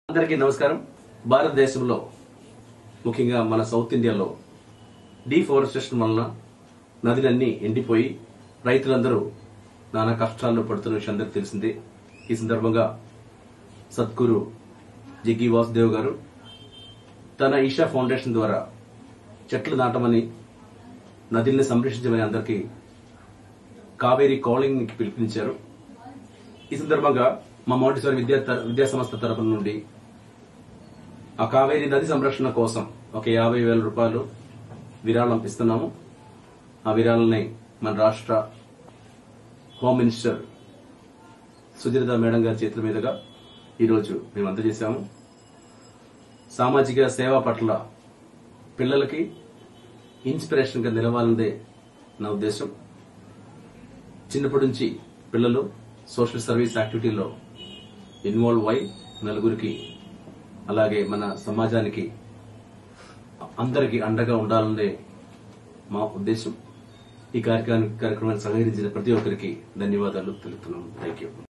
అందరికీ నమస్కారం భారతదేశంలో ముఖ్యంగా మన సౌత్ ఇండియాలో డీఫారెస్టేషన్ వలన నదులన్నీ ఎండిపోయి రైతులందరూ నానా కష్టాల్లో పడుతున్న విషయం అందరికీ తెలిసిందే ఈ సందర్భంగా సద్గురు జగ్గి వాసుదేవ్ గారు తన ఈషా ఫౌండేషన్ ద్వారా చెట్లు నాటమని నదుల్ని సంరక్షించమని అందరికీ కావేరీ కాలింగ్ కి పిలుపునిచ్చారు ఈ సందర్భంగా మా మౌంటేశ్వరి విద్యా త- విద్యా సంస్థ తరపు నుండి ఆ కావేరీ నది సంరక్షణ కోసం ఒక యాభై వేల రూపాయలు విరాళం ఇస్తున్నాము ఆ విరాళాలని మన రాష్ట్ర హోమ్ మినిస్టర్ సుచరిత మేడం గారి చేతుల మీదుగా ఈరోజు మేము అందజేశాము సామాజిక సేవ పట్ల పిల్లలకి ఇన్స్పిరేషన్ గా నిలవాలన్నదే నా ఉద్దేశం చిన్నప్పటి నుంచి పిల్లలు సోషల్ సర్వీస్ యాక్టివిటీలో ఇన్వాల్వ్ అయి నలుగురికి అలాగే మన సమాజానికి అందరికీ అండగా ఉండాలనే మా ఉద్దేశం ఈ కార్యక్రమానికి కార్యక్రమాన్ని సహకరించిన ప్రతి ఒక్కరికి ధన్యవాదాలు తెలుపుతున్నాను థ్యాంక్ యూ